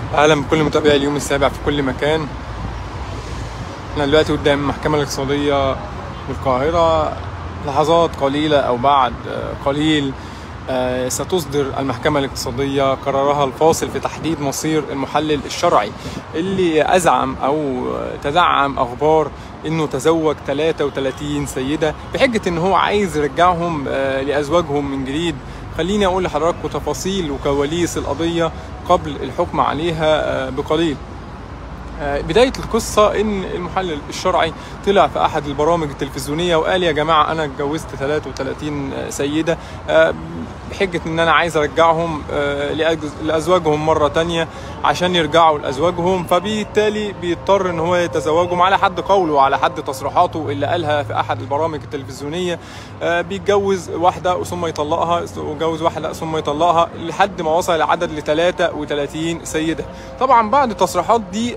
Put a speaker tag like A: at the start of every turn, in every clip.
A: اهلا بكل متابعي اليوم السابع في كل مكان احنا دلوقتي قدام المحكمة الاقتصادية بالقاهرة لحظات قليلة او بعد قليل ستصدر المحكمة الاقتصادية قرارها الفاصل في تحديد مصير المحلل الشرعي اللي أزعم أو تزعم أخبار انه تزوج 33 سيده بحجه ان هو عايز يرجعهم لازواجهم من جديد خليني اقول لحضراتكم تفاصيل وكواليس القضيه قبل الحكم عليها بقليل بداية القصة إن المحلل الشرعي طلع في أحد البرامج التلفزيونية وقال يا جماعة أنا اتجوزت 33 سيدة بحجة إن أنا عايز أرجعهم لأزواجهم مرة تانية عشان يرجعوا لأزواجهم فبالتالي بيضطر إن هو يتزوجهم على حد قوله وعلى حد تصريحاته اللي قالها في أحد البرامج التلفزيونية بيتجوز واحدة ثم يطلقها ويتجوز واحدة ثم يطلقها لحد ما وصل العدد ل 33 سيدة طبعا بعد التصريحات دي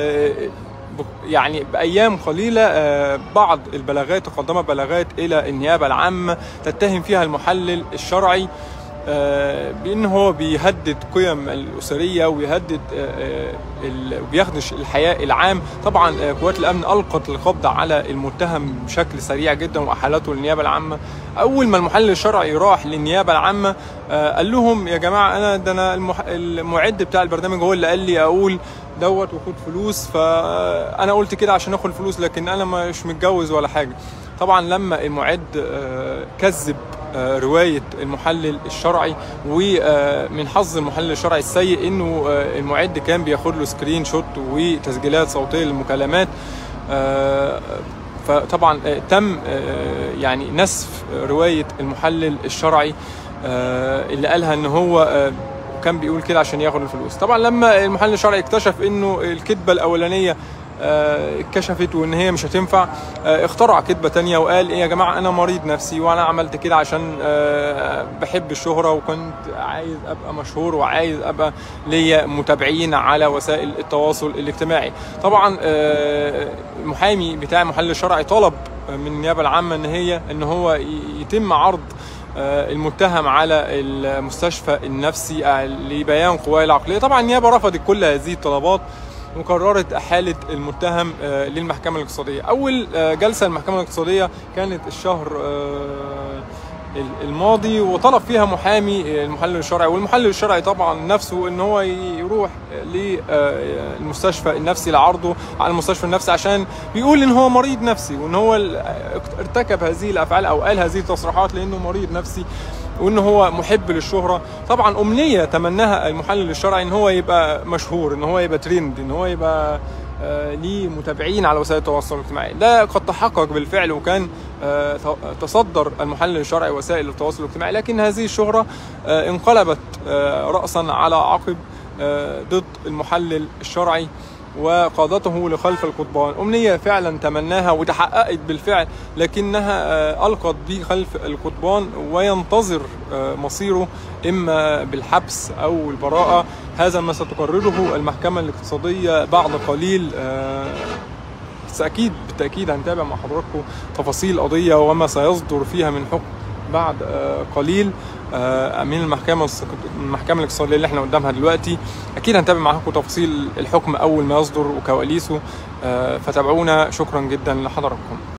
A: يعني بايام قليله بعض البلاغات تقدمت بلاغات الى النيابه العامه تتهم فيها المحلل الشرعي بان هو بيهدد قيم الاسريه ويهدد وبيخدش الحياء العام طبعا قوات الامن القت القبض على المتهم بشكل سريع جدا واحالته للنيابه العامه اول ما المحلل الشرعي راح للنيابه العامه قال لهم يا جماعه انا ده انا المعد بتاع البرنامج هو اللي قال لي اقول دوت وخد فلوس فانا قلت كده عشان اخد فلوس لكن انا مش متجوز ولا حاجه طبعا لما المعد كذب رواية المحلل الشرعي ومن حظ المحلل الشرعي السيء انه المعد كان بياخد له سكرين شوت وتسجيلات صوتية للمكالمات فطبعا تم يعني نسف رواية المحلل الشرعي اللي قالها ان هو كان بيقول كده عشان ياخد الفلوس طبعا لما المحلل الشرعي اكتشف انه الكذبه الاولانيه اتكشفت وان هي مش هتنفع اخترع كذبه تانية وقال ايه يا جماعه انا مريض نفسي وانا عملت كده عشان بحب الشهره وكنت عايز ابقى مشهور وعايز ابقى ليا متابعين على وسائل التواصل الاجتماعي طبعا المحامي بتاع المحلل الشرعي طلب من النيابه العامه ان هي ان هو يتم عرض المتهم على المستشفى النفسي لبيان قواه العقليه طبعا النيابه رفضت كل هذه الطلبات وقررت احاله المتهم للمحكمه الاقتصاديه اول جلسه المحكمه الاقتصاديه كانت الشهر الماضي وطلب فيها محامي المحلل الشرعي والمحلل الشرعي طبعا نفسه ان هو يروح للمستشفى النفسي لعرضه على المستشفى النفسي عشان بيقول ان هو مريض نفسي وان هو ارتكب هذه الافعال او قال هذه التصريحات لانه مريض نفسي وان هو محب للشهره طبعا امنيه تمناها المحلل الشرعي ان هو يبقى مشهور ان هو يبقى ترند ان هو يبقى آه ليه متابعين على وسائل التواصل الاجتماعي ده قد تحقق بالفعل وكان آه تصدر المحلل الشرعي وسائل التواصل الاجتماعي لكن هذه الشهرة آه انقلبت رأسا على عقب ضد المحلل الشرعي وقادته لخلف القضبان أمنية فعلا تمناها وتحققت بالفعل لكنها ألقت به خلف القضبان وينتظر مصيره إما بالحبس أو البراءة هذا ما ستقرره المحكمة الاقتصادية بعد قليل بس أكيد بالتأكيد هنتابع مع حضراتكم تفاصيل القضية وما سيصدر فيها من حكم بعد قليل من المحكمه المحكمه الاقتصاديه اللي احنا قدامها دلوقتي اكيد هنتابع معاكم تفاصيل الحكم اول ما يصدر وكواليسه فتابعونا شكرا جدا لحضراتكم